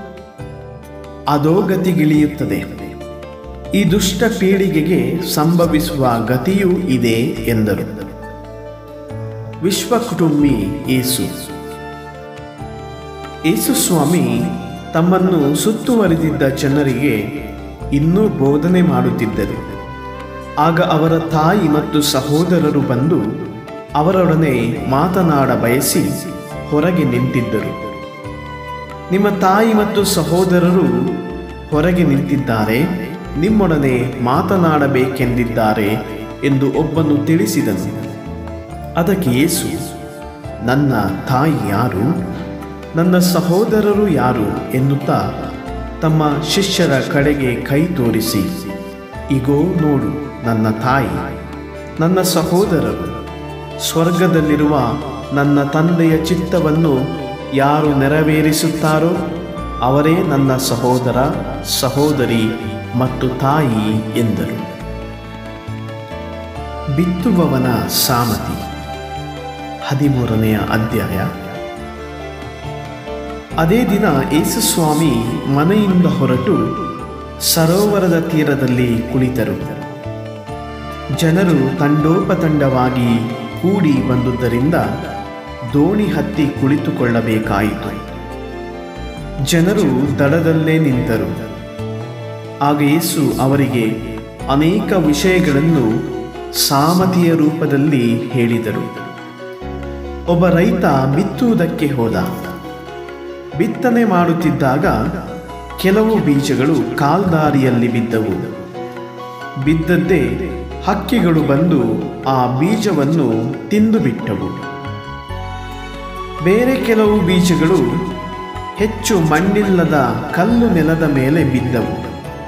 ಅಧೋಗತಿಗಿಳಿಯುತ್ತದೆ ಈ ದುಷ್ಟ ಪೀಳಿಗೆಗೆ ಸಂಭವಿಸುವ ಗತಿಯೂ ಇದೆ ಎಂದರು ವಿಶ್ವ ಕುಟುಂಬಿ ಏಸು ಏಸು ಸ್ವಾಮಿ ತಮ್ಮನ್ನು ಸುತ್ತುವರಿದಿದ್ದ ಜನರಿಗೆ ಇನ್ನೂ ಬೋಧನೆ ಮಾಡುತ್ತಿದ್ದರು ಆಗ ಅವರ ತಾಯಿ ಮತ್ತು ಸಹೋದರರು ಬಂದು ಅವರೊಡನೆ ಮಾತನಾಡ ಬಯಸಿ ಹೊರಗೆ ನಿಂತಿದ್ದರು ನಿಮ್ಮ ತಾಯಿ ಮತ್ತು ಸಹೋದರರು ಹೊರಗೆ ನಿಂತಿದ್ದಾರೆ ನಿಮ್ಮೊಡನೆ ಮಾತನಾಡಬೇಕೆಂದಿದ್ದಾರೆ ಎಂದು ಒಬ್ಬನು ತಿಳಿಸಿದನು ಅದಕ್ಕೆ ಯೇಸು ನನ್ನ ತಾಯಿ ಯಾರು ನನ್ನ ಸಹೋದರರು ಯಾರು ಎನ್ನುತ್ತಾ ತಮ್ಮ ಶಿಷ್ಯರ ಕಡೆಗೆ ಕೈ ತೋರಿಸಿ ಇಗೋ ನೋಡು ನನ್ನ ತಾಯಿ ನನ್ನ ಸಹೋದರರು ಸ್ವರ್ಗದಲ್ಲಿರುವ ನನ್ನ ತಂದೆಯ ಚಿತ್ತವನ್ನು ಯಾರು ನೆರವೇರಿಸುತ್ತಾರೋ ಅವರೇ ನನ್ನ ಸಹೋದರ ಸಹೋದರಿ ಮತ್ತು ತಾಯಿ ಎಂದರು ಬಿತ್ತುವವನ ಸಾಮತಿ ಹದಿಮೂರನೆಯ ಅಧ್ಯಾಯ ಅದೇ ದಿನ ಯೇಸುಸ್ವಾಮಿ ಮನೆಯಿಂದ ಹೊರಟು ಸರೋವರದ ತೀರದಲ್ಲಿ ಕುಳಿತರು ಜನರು ತಂಡೋಪತಂಡವಾಗಿ ಕೂಡಿ ಬಂದುದರಿಂದ ದೋಣಿ ಹತ್ತಿ ಕುಳಿತುಕೊಳ್ಳಬೇಕಾಯಿತು ಜನರು ದಡದಲ್ಲೇ ನಿಂತರು ಆಗ ಯೇಸು ಅವರಿಗೆ ಅನೇಕ ವಿಷಯಗಳನ್ನು ಸಾಮತಿಯ ರೂಪದಲ್ಲಿ ಹೇಳಿದರು ಒಬ್ಬ ರೈತ ಬಿತ್ತುವುದಕ್ಕೆ ಹೋದ ಬಿತ್ತನೆ ಮಾಡುತ್ತಿದ್ದಾಗ ಕೆಲವು ಬೀಜಗಳು ಕಾಲ್ದಾರಿಯಲ್ಲಿ ಬಿದ್ದವು ಬಿದ್ದದ್ದೇ ಹಕ್ಕಿಗಳು ಬಂದು ಆ ಬೀಜವನ್ನು ತಿಂದು ಬಿಟ್ಟವು ಬೇರೆ ಕೆಲವು ಬೀಜಗಳು ಹೆಚ್ಚು ಮಣ್ಣಿಲ್ಲದ ಕಲ್ಲು ನೆಲದ ಮೇಲೆ ಬಿದ್ದವು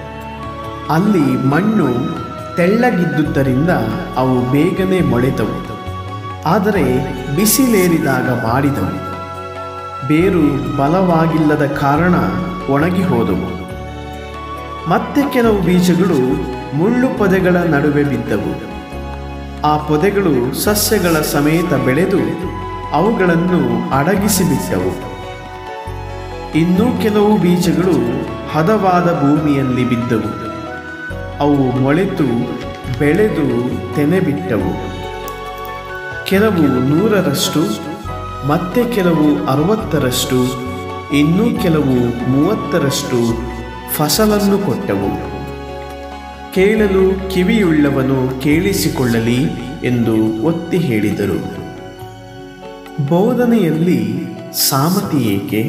ಅಲ್ಲಿ ಮಣ್ಣು ತೆಳ್ಳಗಿದ್ದುದರಿಂದ ಅವು ಬೇಗನೆ ಮೊಳೆತವು ಆದರೆ ಬಿಸಿಲೇರಿದಾಗ ಬಾಡಿದವು ಬೇರು ಬಲವಾಗಿಲ್ಲದ ಕಾರಣ ಒಣಗಿ ಹೋದವು ಮತ್ತೆ ಕೆಲವು ಬೀಜಗಳು ಮುಳ್ಳು ಪೊದೆಗಳ ನಡುವೆ ಬಿದ್ದವು ಆ ಪೊದೆಗಳು ಸಸ್ಯಗಳ ಸಮೇತ ಬೆಳೆದು ಅವುಗಳನ್ನು ಅಡಗಿಸಿಬಿಟ್ಟವು ಇನ್ನೂ ಕೆಲವು ಬೀಜಗಳು ಹದವಾದ ಭೂಮಿಯಲ್ಲಿ ಬಿದ್ದವು ಅವು ಮೊಳೆತು ಬೆಳೆದು ತೆನೆ ಬಿಟ್ಟವು ಕೆಲವು ನೂರರಷ್ಟು ಮತ್ತೆ ಕೆಲವು ಅರವತ್ತರಷ್ಟು ಇನ್ನೂ ಕೆಲವು ಮೂವತ್ತರಷ್ಟು ಫಸಲನ್ನು ಕೊಟ್ಟವು ಕೇಳಲು ಕಿವಿಯುಳ್ಳವನು ಕೇಳಿಸಿಕೊಳ್ಳಲಿ ಎಂದು ಒತ್ತಿ ಹೇಳಿದರು ಬೋಧನೆಯಲ್ಲಿ ಸಾಮತಿ ಏಕೆ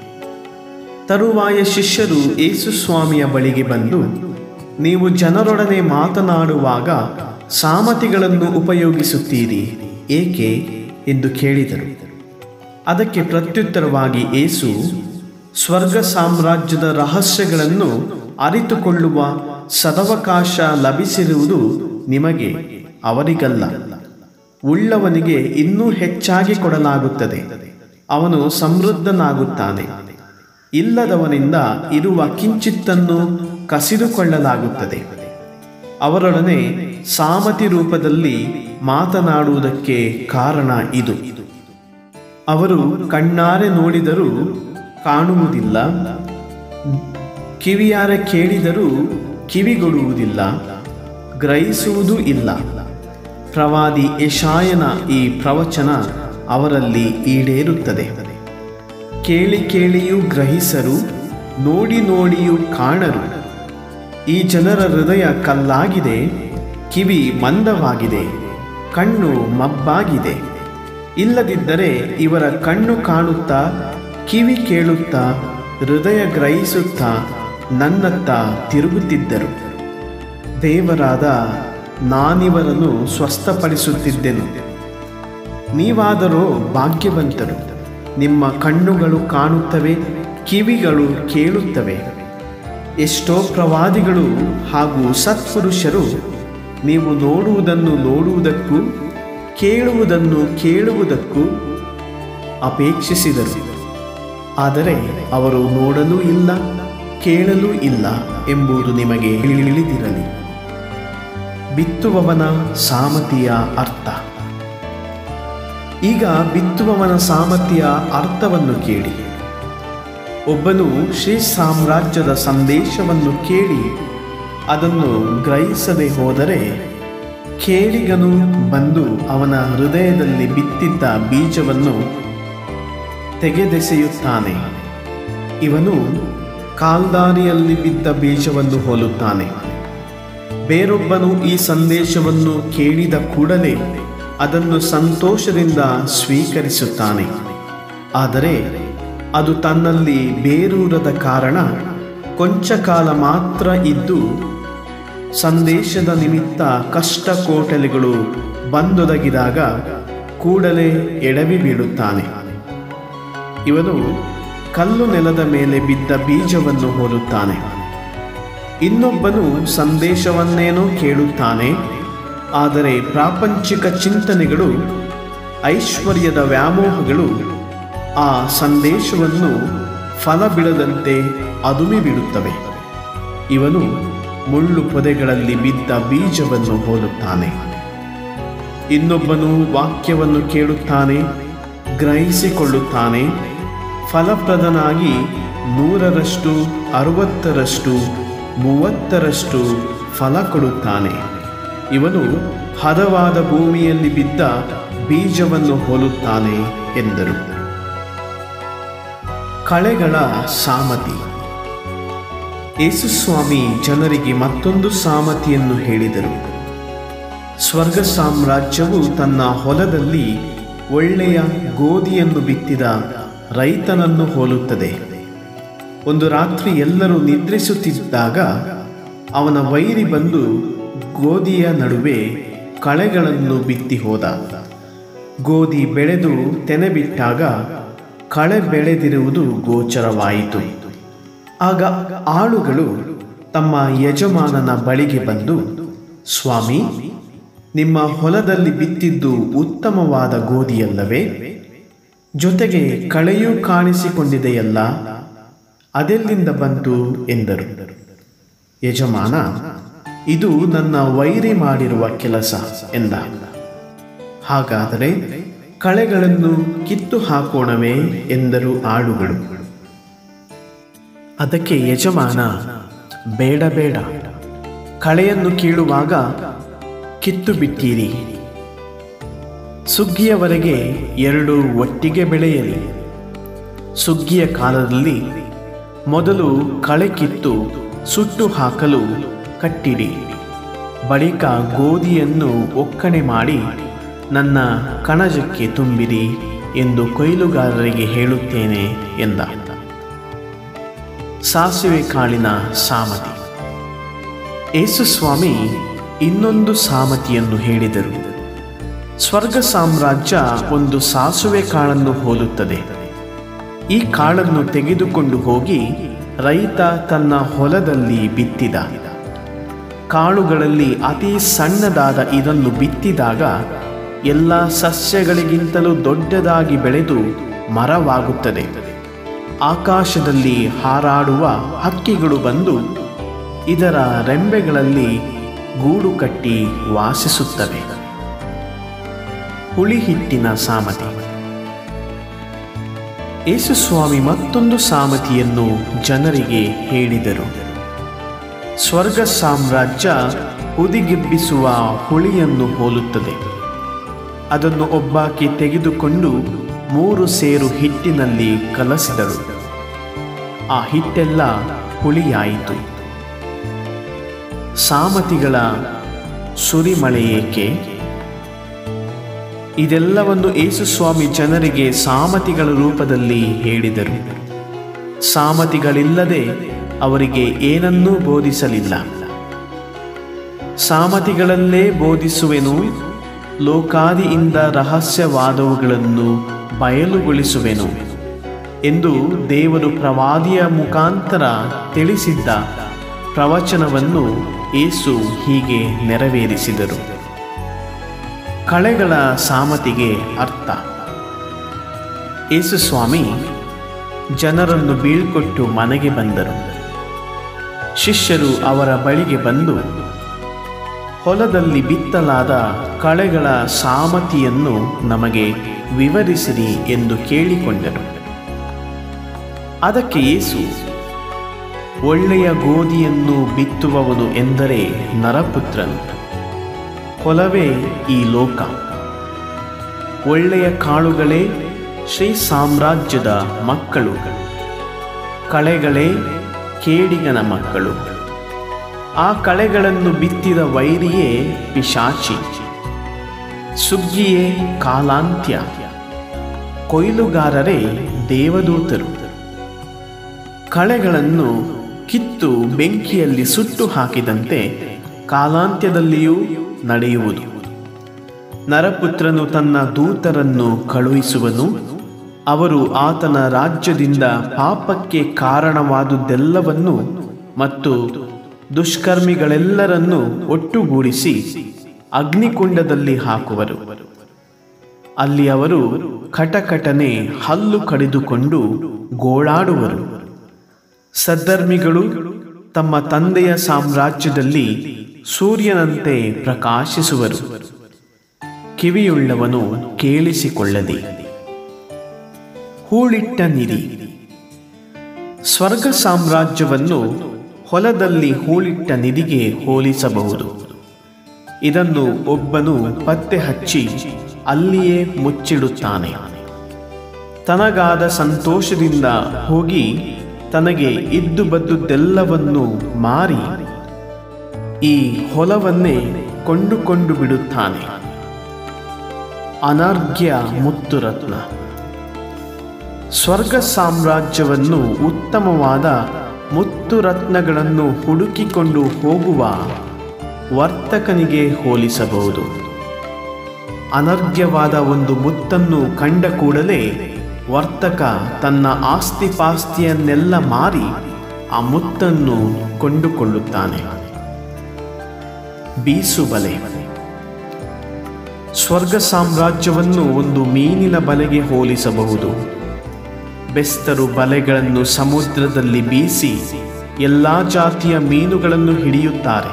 ತರುವಾಯ ಶಿಷ್ಯರು ಯೇಸುಸ್ವಾಮಿಯ ಬಳಿಗೆ ಬಂದು ನೀವು ಜನರೊಡನೆ ಮಾತನಾಡುವಾಗ ಸಾಮತಿಗಳನ್ನು ಉಪಯೋಗಿಸುತ್ತೀರಿ ಏಕೆ ಎಂದು ಕೇಳಿದರು ಅದಕ್ಕೆ ಪ್ರತ್ಯುತ್ತರವಾಗಿ ಏಸು ಸ್ವರ್ಗ ಸಾಮ್ರಾಜ್ಯದ ರಹಸ್ಯಗಳನ್ನು ಅರಿತುಕೊಳ್ಳುವ ಸದವಕಾಶ ಲಭಿಸಿರುವುದು ನಿಮಗೆ ಅವರಿಗಲ್ಲ ಉಳ್ಳವನಿಗೆ ಇನ್ನೂ ಹೆಚ್ಚಾಗಿ ಕೊಡಲಾಗುತ್ತದೆ ಅವನು ಸಮೃದ್ಧನಾಗುತ್ತಾನೆ ಇಲ್ಲದವನಿಂದ ಇರುವ ಕಿಂಚಿತ್ತನ್ನು ಕಸಿದುಕೊಳ್ಳಲಾಗುತ್ತದೆ ಅವರೊಡನೆ ಸಾಮತಿ ರೂಪದಲ್ಲಿ ಮಾತನಾಡುವುದಕ್ಕೆ ಕಾರಣ ಇದು ಅವರು ಕಣ್ಣಾರೆ ನೋಡಿದರೂ ಕಾಣುವುದಿಲ್ಲ ಕಿವಿಯಾರೆ ಕೇಳಿದರೂ ಕಿವಿಗೊಡುವುದಿಲ್ಲ ಗ್ರಹಿಸುವುದೂ ಇಲ್ಲ ಪ್ರವಾದಿ ಯಶಾಯನ ಈ ಪ್ರವಚನ ಅವರಲ್ಲಿ ಈಡೇರುತ್ತದೆ ಕೇಳಿ ಕೇಳಿಯೂ ಗ್ರಹಿಸರು ನೋಡಿ ನೋಡಿಯೂ ಕಾಣರು ಈ ಜನರ ಹೃದಯ ಕಲ್ಲಾಗಿದೆ ಕಿವಿ ಮಂದವಾಗಿದೆ ಕಣ್ಣು ಮಬ್ಬಾಗಿದೆ ಇಲ್ಲದಿದ್ದರೆ ಇವರ ಕಣ್ಣು ಕಾಣುತ್ತಾ ಕಿವಿ ಕೇಳುತ್ತಾ ಹೃದಯ ಗ್ರಹಿಸುತ್ತಾ ನನ್ನತ್ತ ತಿರುಗುತ್ತಿದ್ದರು ದೇವರಾದ ನಾನಿವರನ್ನು ಸ್ವಸ್ಥಪಡಿಸುತ್ತಿದ್ದೆನು ನೀವಾದರೋ ಭಾಗ್ಯವಂತರು ನಿಮ್ಮ ಕಣ್ಣುಗಳು ಕಾಣುತ್ತವೆ ಕಿವಿಗಳು ಕೇಳುತ್ತವೆ ಎಷ್ಟೋ ಪ್ರವಾದಿಗಳು ಹಾಗೂ ಸತ್ಪುರುಷರು ನೀವು ನೋಡುವುದನ್ನು ನೋಡುವುದಕ್ಕೂ ಕೇಳುವುದನ್ನು ಕೇಳುವುದಕ್ಕೂ ಅಪೇಕ್ಷಿಸಿದರು ಆದರೆ ಅವರು ನೋಡಲೂ ಇಲ್ಲ ಕೇಳಲೂ ಇಲ್ಲ ಎಂಬುದು ನಿಮಗೆ ತಿಳಿದಿರಲಿ ಬಿತ್ತುವವನ ಸಾಮತಿಯ ಅರ್ಥ ಈಗ ಬಿತ್ತುವವನ ಸಾಮರ್ಥ್ಯ ಅರ್ಥವನ್ನು ಕೇಳಿ ಒಬ್ಬನು ಶ್ರೀ ಸಾಮ್ರಾಜ್ಯದ ಸಂದೇಶವನ್ನು ಕೇಳಿ ಅದನ್ನು ಗ್ರಹಿಸದೆ ಹೋದರೆ ಕೇಳಿಗನು ಬಂದು ಅವನ ಹೃದಯದಲ್ಲಿ ಬಿತ್ತಿದ್ದ ಬೀಜವನ್ನು ತೆಗೆದೆಸೆಯುತ್ತಾನೆ ಇವನು ಕಾಲ್ದಾರಿಯಲ್ಲಿ ಬಿದ್ದ ಬೀಜವನ್ನು ಹೋಲುತ್ತಾನೆ ಬೇರೊಬ್ಬನು ಈ ಸಂದೇಶವನ್ನು ಕೇಳಿದ ಕೂಡಲೇ ಅದನ್ನು ಸಂತೋಷದಿಂದ ಸ್ವೀಕರಿಸುತ್ತಾನೆ ಆದರೆ ಅದು ತನ್ನಲ್ಲಿ ಬೇರೂರದ ಕಾರಣ ಕೊಂಚ ಕಾಲ ಮಾತ್ರ ಇದ್ದು ಸಂದೇಶದ ನಿಮಿತ್ತ ಕಷ್ಟ ಕೋಟಲೆಗಳು ಬಂದೊದಗಿದಾಗ ಕೂಡಲೇ ಎಡವಿ ಬೀಳುತ್ತಾನೆ ಇವನು ಕಲ್ಲು ನೆಲದ ಮೇಲೆ ಬಿದ್ದ ಬೀಜವನ್ನು ಹೋಲುತ್ತಾನೆ ಇನ್ನೊಬ್ಬನು ಸಂದೇಶವನ್ನೇನೋ ಕೇಳುತ್ತಾನೆ ಆದರೆ ಪ್ರಾಪಂಚಿಕ ಚಿಂತನೆಗಳು ಐಶ್ವರ್ಯದ ವ್ಯಾಮೋಹಗಳು ಆ ಸಂದೇಶವನ್ನು ಫಲ ಬಿಡದಂತೆ ಅದುಮಿ ಬಿಡುತ್ತವೆ ಇವನು ಮುಳ್ಳು ಪೊದೆಗಳಲ್ಲಿ ಬಿದ್ದ ಬೀಜವನ್ನು ಹೋಲುತ್ತಾನೆ ಇನ್ನೊಬ್ಬನು ವಾಕ್ಯವನ್ನು ಕೇಳುತ್ತಾನೆ ಗ್ರಹಿಸಿಕೊಳ್ಳುತ್ತಾನೆ ಫಲಪ್ರದನಾಗಿ ನೂರರಷ್ಟು ಅರವತ್ತರಷ್ಟು ಮೂವತ್ತರಷ್ಟು ಫಲ ಕೊಡುತ್ತಾನೆ ಇವನು ಹದವಾದ ಭೂಮಿಯಲ್ಲಿ ಬಿದ್ದ ಬೀಜವನ್ನು ಹೋಲುತ್ತಾನೆ ಎಂದರು ಕಳೆಗಳ ಸಾಮತಿ ಯೇಸುಸ್ವಾಮಿ ಜನರಿಗೆ ಮತ್ತೊಂದು ಸಾಮತಿಯನ್ನು ಹೇಳಿದರು ಸ್ವರ್ಗ ಸಾಮ್ರಾಜ್ಯವು ತನ್ನ ಹೊಲದಲ್ಲಿ ಒಳ್ಳೆಯ ಗೋಧಿಯನ್ನು ಬಿತ್ತಿದ ರೈತನನ್ನು ಹೋಲುತ್ತದೆ ಒಂದು ರಾತ್ರಿ ಎಲ್ಲರೂ ನಿದ್ರಿಸುತ್ತಿದ್ದಾಗ ಅವನ ವೈರಿ ಬಂದು ಗೋಧಿಯ ನಡುವೆ ಕಳೆಗಳನ್ನು ಬಿತ್ತಿ ಹೋದ ಗೋಧಿ ಬೆಳೆದು ತೆನೆ ಬಿಟ್ಟಾಗ ಕಳೆ ಬೆಳೆದಿರುವುದು ಗೋಚರವಾಯಿತು ಆಗ ಆಳುಗಳು ತಮ್ಮ ಯಜಮಾನನ ಬಳಿಗೆ ಬಂದು ಸ್ವಾಮಿ ನಿಮ್ಮ ಹೊಲದಲ್ಲಿ ಬಿತ್ತಿದ್ದು ಉತ್ತಮವಾದ ಗೋಧಿಯಲ್ಲವೇ ಜೊತೆಗೆ ಕಳೆಯೂ ಕಾಣಿಸಿಕೊಂಡಿದೆಯಲ್ಲ ಅದೆಲ್ಲಿಂದ ಬಂತು ಎಂದರು ಯಜಮಾನ ಇದು ನನ್ನ ವೈರಿ ಮಾಡಿರುವ ಕೆಲಸ ಎಂದ ಹಾಗಾದರೆ ಕಳೆಗಳನ್ನು ಕಿತ್ತು ಹಾಕೋಣವೇ ಎಂದರು ಆಳುಗಳು ಅದಕ್ಕೆ ಯಜಮಾನ ಬೇಡ ಬೇಡ ಕಳೆಯನ್ನು ಕೀಳುವಾಗ ಕಿತ್ತು ಬಿಟ್ಟೀರಿ ಸುಗ್ಗಿಯವರೆಗೆ ಎರಡು ಒಟ್ಟಿಗೆ ಬೆಳೆಯಲಿ ಸುಗ್ಗಿಯ ಕಾಲದಲ್ಲಿ ಮೊದಲು ಕಳೆ ಕಿತ್ತು ಸುಟ್ಟು ಹಾಕಲು ಕಟ್ಟಿಡಿ ಬಳಿಕ ಗೋಧಿಯನ್ನು ಒಕ್ಕಣೆ ಮಾಡಿ ನನ್ನ ಕಣಜಕ್ಕೆ ತುಂಬಿರಿ ಎಂದು ಕೊಯ್ಲುಗಾರರಿಗೆ ಹೇಳುತ್ತೇನೆ ಎಂದ ಸಾಸಿವೆ ಕಾಳಿನ ಸಾಮತಿ ಯೇಸುಸ್ವಾಮಿ ಇನ್ನೊಂದು ಸಾಮತಿಯನ್ನು ಹೇಳಿದರು ಸ್ವರ್ಗ ಸಾಮ್ರಾಜ್ಯ ಒಂದು ಸಾಸುವೆ ಕಾಳನ್ನು ಹೋಲುತ್ತದೆ ಈ ಕಾಳನ್ನು ತೆಗೆದುಕೊಂಡು ಹೋಗಿ ರೈತ ತನ್ನ ಹೊಲದಲ್ಲಿ ಬಿತ್ತಿದ ಕಾಳುಗಳಲ್ಲಿ ಅತಿ ಸಣ್ಣದಾದ ಇದನ್ನು ಬಿತ್ತಿದಾಗ ಎಲ್ಲ ಸಸ್ಯಗಳಿಗಿಂತಲೂ ದೊಡ್ಡದಾಗಿ ಬೆಳೆದು ಮರವಾಗುತ್ತದೆ ಆಕಾಶದಲ್ಲಿ ಹಾರಾಡುವ ಹಕ್ಕಿಗಳು ಬಂದು ಇದರ ರೆಂಬೆಗಳಲ್ಲಿ ಗೂಡು ಕಟ್ಟಿ ವಾಸಿಸುತ್ತವೆ ಹುಳಿ ಹಿಟ್ಟಿನ ಸಾಮತಿ ಯೇಸುಸ್ವಾಮಿ ಮತ್ತೊಂದು ಸಾಮತಿಯನ್ನು ಜನರಿಗೆ ಹೇಳಿದರು ಸ್ವರ್ಗ ಸಾಮ್ರಾಜ್ಯ ಹುದಿಗೆಬ್ಬಿಸುವ ಹುಳಿಯನ್ನು ಹೋಲುತ್ತದೆ ಅದನ್ನು ಒಬ್ಬಾಕೆ ತೆಗೆದುಕೊಂಡು ಮೂರು ಸೇರು ಹಿಟ್ಟಿನಲ್ಲಿ ಕಲಸಿದಳು ಆ ಹಿಟ್ಟೆಲ್ಲ ಹುಳಿಯಾಯಿತು ಸಾಮತಿಗಳ ಸುರಿಮಳೆ ಏಕೆ ಇದೆಲ್ಲವನ್ನು ಯೇಸುಸ್ವಾಮಿ ಜನರಿಗೆ ಸಾಮತಿಗಳ ರೂಪದಲ್ಲಿ ಹೇಳಿದರು ಸಾಮತಿಗಳಿಲ್ಲದೆ ಅವರಿಗೆ ಏನನ್ನೂ ಬೋಧಿಸಲಿಲ್ಲ ಸಾಮತಿಗಳಲ್ಲೇ ಬೋಧಿಸುವೆನು ಲೋಕಾದಿಯಿಂದ ರಹಸ್ಯವಾದವುಗಳನ್ನು ಬಯಲುಗೊಳಿಸುವೆನು ಎಂದು ದೇವರು ಪ್ರವಾದಿಯ ಮುಖಾಂತರ ತಿಳಿಸಿದ್ದ ಪ್ರವಚನವನ್ನು ಏಸು ಹೀಗೆ ನೆರವೇರಿಸಿದರು ಕಳೆಗಳ ಸಾಮತಿಗೆ ಅರ್ಥ ಯೇಸುಸ್ವಾಮಿ ಜನರನ್ನು ಬೀಳ್ಕೊಟ್ಟು ಮನೆಗೆ ಬಂದರು ಶಿಷ್ಯರು ಅವರ ಬಳಿಗೆ ಬಂದು ಹೊಲದಲ್ಲಿ ಬಿತ್ತಲಾದ ಕಳೆಗಳ ಸಾಮತಿಯನ್ನು ನಮಗೆ ವಿವರಿಸಿರಿ ಎಂದು ಕೇಳಿಕೊಂಡರು ಅದಕ್ಕೆ ಯೇಸು ಒಳ್ಳೆಯ ಗೋಧಿಯನ್ನು ಬಿತ್ತುವವನು ಎಂದರೆ ನರಪುತ್ರನು ಹೊಲವೇ ಈ ಲೋಕ ಒಳ್ಳೆಯ ಕಾಳುಗಳೇ ಶ್ರೀ ಸಾಮ್ರಾಜ್ಯದ ಮಕ್ಕಳು ಕಳೆಗಳೇ ಕೇಡಿಗನ ಮಕ್ಕಳು ಆ ಕಳೆಗಳನ್ನು ಬಿತ್ತಿದ ವೈರಿಯೇ ಪಿಶಾಚಿ ಸುಗ್ಗಿಯೇ ಕಾಲಾಂತ್ಯ ಕೊಯ್ಲುಗಾರರೇ ದೇವದೂತರು ಕಳೆಗಳನ್ನು ಕಿತ್ತು ಬೆಂಕಿಯಲ್ಲಿ ಸುಟ್ಟು ಹಾಕಿದಂತೆ ಕಾಲಾಂತ್ಯದಲ್ಲಿಯೂ ನಡೆಯುವುದು ನರಪುತ್ರನು ತನ್ನ ದೂತರನ್ನು ಕಳುಹಿಸುವನು ಅವರು ಆತನ ರಾಜ್ಯದಿಂದ ಪಾಪಕ್ಕೆ ಕಾರಣವಾದುದೆಲ್ಲವನ್ನು ಮತ್ತು ದುಷ್ಕರ್ಮಿಗಳೆಲ್ಲರನ್ನೂ ಒಟ್ಟುಗೂಡಿಸಿ ಅಗ್ನಿಕುಂಡದಲ್ಲಿ ಹಾಕುವರು ಅಲ್ಲಿ ಅವರು ಕಟಕಟನೆ ಹಲ್ಲು ಕಡಿದುಕೊಂಡು ಗೋಳಾಡುವರು ಸದ್ಧರ್ಮಿಗಳು ತಮ್ಮ ತಂದೆಯ ಸಾಮ್ರಾಜ್ಯದಲ್ಲಿ ಸೂರ್ಯನಂತೆ ಪ್ರಕಾಶಿಸುವರು ಕಿವಿಯುಳ್ಳವನು ಕೇಳಿಸಿಕೊಳ್ಳಲಿ ಹೂಳಿಟ್ಟ ನಿಧಿ ಸ್ವರ್ಗ ಸಾಮ್ರಾಜ್ಯವನ್ನು ಹೊಲದಲ್ಲಿ ಹೂಳಿಟ್ಟ ನಿಧಿಗೆ ಹೋಲಿಸಬಹುದು ಇದನ್ನು ಒಬ್ಬನು ಪತ್ತೆ ಹಚ್ಚಿ ಅಲ್ಲಿಯೇ ಮುಚ್ಚಿಡುತ್ತಾನೆ ತನಗಾದ ಸಂತೋಷದಿಂದ ಹೋಗಿ ತನಗೆ ಇದ್ದು ಬದ್ದುದೆಲ್ಲವನ್ನು ಮಾರಿ ಈ ಹೊಲವನ್ನೇ ಕೊಂಡುಕೊಂಡು ಬಿಡುತ್ತಾನೆ ಅನರ್ಘ್ಯ ಮುತ್ತು ರತ್ನ ಸ್ವರ್ಗ ಸಾಮ್ರಾಜ್ಯವನ್ನು ಉತ್ತಮವಾದ ಮುತ್ತು ರತ್ನಗಳನ್ನು ಹುಡುಕಿಕೊಂಡು ಹೋಗುವ ವರ್ತಕನಿಗೆ ಹೋಲಿಸಬಹುದು ಅನರ್ಘ್ಯವಾದ ಒಂದು ಮುತ್ತನ್ನು ಕಂಡ ಕೂಡಲೇ ವರ್ತಕ ತನ್ನ ಆಸ್ತಿಪಾಸ್ತಿಯನ್ನೆಲ್ಲ ಮಾರಿ ಆ ಮುತ್ತನ್ನು ಕೊಂಡುಕೊಳ್ಳುತ್ತಾನೆ ಬೀಸುಬಲೆ ಸ್ವರ್ಗ ಸಾಮ್ರಾಜ್ಯವನ್ನು ಒಂದು ಮೀನಿನ ಬಲೆಗೆ ಹೋಲಿಸಬಹುದು ಬೆಸ್ತರು ಬಲೆಗಳನ್ನು ಸಮುದ್ರದಲ್ಲಿ ಬೀಸಿ ಎಲ್ಲಾ ಜಾತಿಯ ಮೀನುಗಳನ್ನು ಹಿಡಿಯುತ್ತಾರೆ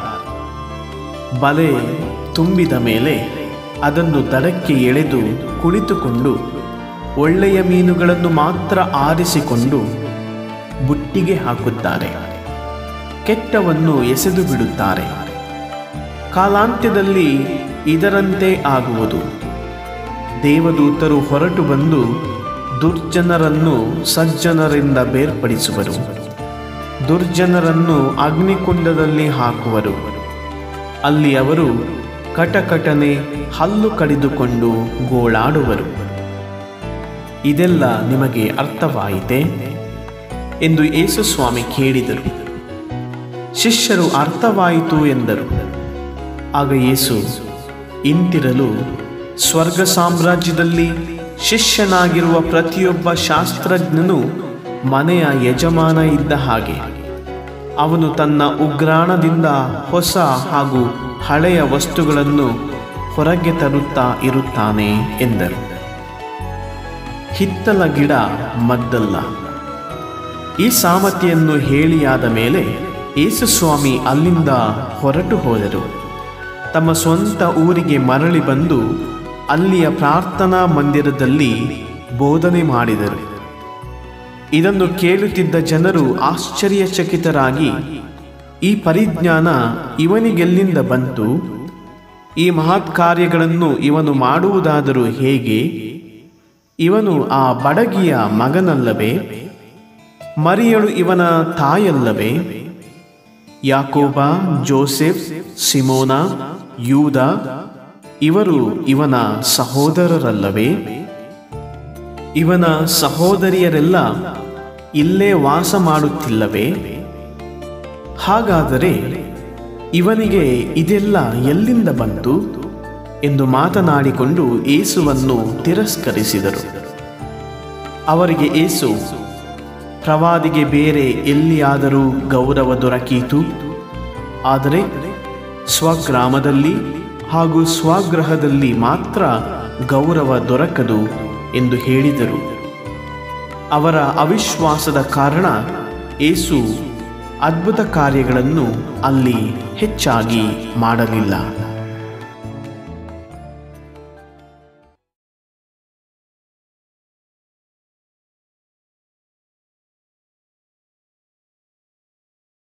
ಬಲೆ ತುಂಬಿದ ಮೇಲೆ ಅದನ್ನು ದಡಕ್ಕೆ ಎಳೆದು ಕುಳಿತುಕೊಂಡು ಒಳ್ಳೆಯ ಮೀನುಗಳನ್ನು ಮಾತ್ರ ಆರಿಸಿಕೊಂಡು ಬುಟ್ಟಿಗೆ ಹಾಕುತ್ತಾರೆ ಕೆಟ್ಟವನ್ನು ಎಸೆದು ಬಿಡುತ್ತಾರೆ ಕಾಲಾಂತ್ಯದಲ್ಲಿ ಇದರಂತೆ ಆಗುವುದು ದೇವದೂತರು ಹೊರಟು ಬಂದು ದುರ್ಜನರನ್ನು ಸಜ್ಜನರಿಂದ ಬೇರ್ಪಡಿಸುವರು ದುರ್ಜನರನ್ನು ಅಗ್ನಿಕುಂಡದಲ್ಲಿ ಹಾಕುವರು ಅಲ್ಲಿ ಅವರು ಕಟಕಟನೆ ಹಲ್ಲು ಕಡಿದುಕೊಂಡು ಗೋಳಾಡುವರು ಇದೆಲ್ಲ ನಿಮಗೆ ಅರ್ಥವಾಯಿತೆ ಎಂದು ಯೇಸುಸ್ವಾಮಿ ಕೇಳಿದರು ಶಿಷ್ಯರು ಅರ್ಥವಾಯಿತು ಎಂದರು ಆಗ ಯೇಸು ಇಂತಿರಲು ಸ್ವರ್ಗ ಸಾಮ್ರಾಜ್ಯದಲ್ಲಿ ಶಿಷ್ಯನಾಗಿರುವ ಪ್ರತಿಯೊಬ್ಬ ಶಾಸ್ತ್ರಜ್ಞನು ಮನೆಯ ಯಜಮಾನ ಇದ್ದ ಹಾಗೆ ಅವನು ತನ್ನ ಉಗ್ರಾಣದಿಂದ ಹೊಸ ಹಾಗೂ ಹಳೆಯ ವಸ್ತುಗಳನ್ನು ಹೊರಗೆ ತರುತ್ತಾ ಇರುತ್ತಾನೆ ಎಂದರು ಹಿತ್ತಲ ಗಿಡ ಮದ್ದಲ್ಲ ಈ ಸಾಮತಿಯನ್ನು ಹೇಳಿಯಾದ ಮೇಲೆ ಯೇಸುಸ್ವಾಮಿ ಅಲ್ಲಿಂದ ಹೊರಟು ಹೋದರು ತಮ್ಮ ಸ್ವಂತ ಊರಿಗೆ ಮರಳಿ ಬಂದು ಅಲ್ಲಿಯ ಪ್ರಾರ್ಥನಾ ಮಂದಿರದಲ್ಲಿ ಬೋಧನೆ ಮಾಡಿದರು ಇದನ್ನು ಕೇಳುತ್ತಿದ್ದ ಜನರು ಆಶ್ಚರ್ಯಚಕಿತರಾಗಿ ಈ ಪರಿಜ್ಞಾನ ಇವನಿಗೆಲ್ಲಿಂದ ಬಂತು ಈ ಮಹತ್ ಕಾರ್ಯಗಳನ್ನು ಇವನು ಮಾಡುವುದಾದರೂ ಹೇಗೆ ಇವನು ಆ ಬಡಗಿಯ ಮಗನಲ್ಲವೇ ಮರಿಯಳು ಇವನ ತಾಯಲ್ಲವೇ ಯಾಕೋಬ ಜೋಸೆಫ್ ಸಿಮೋನ ಯೂದ ಇವರು ಇವನ ಸಹೋದರರಲ್ಲವೇ ಇವನ ಸಹೋದರಿಯರೆಲ್ಲ ಇಲ್ಲೇ ವಾಸ ಮಾಡುತ್ತಿಲ್ಲವೇ ಹಾಗಾದರೆ ಇವನಿಗೆ ಇದೆಲ್ಲ ಎಲ್ಲಿಂದ ಬಂತು ಎಂದು ಮಾತನಾಡಿಕೊಂಡು ಏಸುವನ್ನು ತಿರಸ್ಕರಿಸಿದರು ಅವರಿಗೆ ಏಸು ಪ್ರವಾದಿಗೆ ಬೇರೆ ಎಲ್ಲಿಯಾದರೂ ಗೌರವ ದೊರಕೀತು ಆದರೆ ಸ್ವಗ್ರಾಮದಲ್ಲಿ ಹಾಗೂ ಸ್ವಗೃಹದಲ್ಲಿ ಮಾತ್ರ ಗೌರವ ದೊರಕದು ಎಂದು ಹೇಳಿದರು ಅವರ ಅವಿಶ್ವಾಸದ ಕಾರಣ ಏಸು ಅದ್ಭುತ ಕಾರ್ಯಗಳನ್ನು ಅಲ್ಲಿ ಹೆಚ್ಚಾಗಿ ಮಾಡಲಿಲ್ಲ